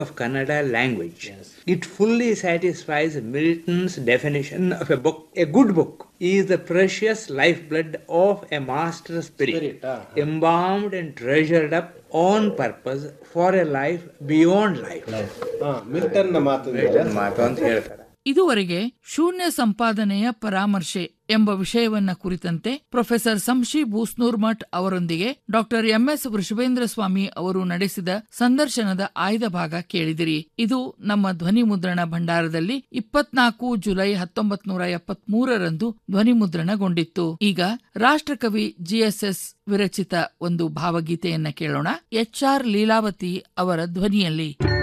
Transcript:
of Kannada language. It fully satisfies Milton's definition of a book. A good book is the precious lifeblood of a master spirit, Spirit, ah. embalmed and treasured up on purpose for a life beyond life. ಹಾ Milton ಮಾತು ಮಾತು ಅಂತ ಹೇಳ್ತಾರೆ ಇದುವರೆಗೆ ಶೂನ್ಯ ಸಂಪಾದನೆಯ ಪರಾಮರ್ಶೆ ಎಂಬ ವಿಷಯವನ್ನ ಕುರಿತಂತೆ ಪ್ರೊಫೆಸರ್ ಸಂಶಿ ಬೂಸ್ನೂರ್ ಮಠ್ ಅವರೊಂದಿಗೆ ಡಾಕ್ಟರ್ ಎಂಎಸ್ ವೃಷಭೇಂದ್ರ ಸ್ವಾಮಿ ಅವರು ನಡೆಸಿದ ಸಂದರ್ಶನದ ಆಯ್ದ ಭಾಗ ಕೇಳಿದಿರಿ ಇದು ನಮ್ಮ ಧ್ವನಿ ಮುದ್ರಣ ಭಂಡಾರದಲ್ಲಿ ಇಪ್ಪತ್ನಾಲ್ಕು ಜುಲೈ ಹತ್ತೊಂಬತ್ ನೂರ ಎಪ್ಪತ್ಮೂರರಂದು ಧ್ವನಿ ಮುದ್ರಣಗೊಂಡಿತ್ತು ಈಗ ರಾಷ್ಟ್ರಕವಿ ಜಿಎಸ್ಎಸ್ ವಿರಚಿತ ಒಂದು ಭಾವಗೀತೆಯನ್ನ ಕೇಳೋಣ ಎಚ್ ಆರ್ ಲೀಲಾವತಿ ಅವರ ಧ್ವನಿಯಲ್ಲಿ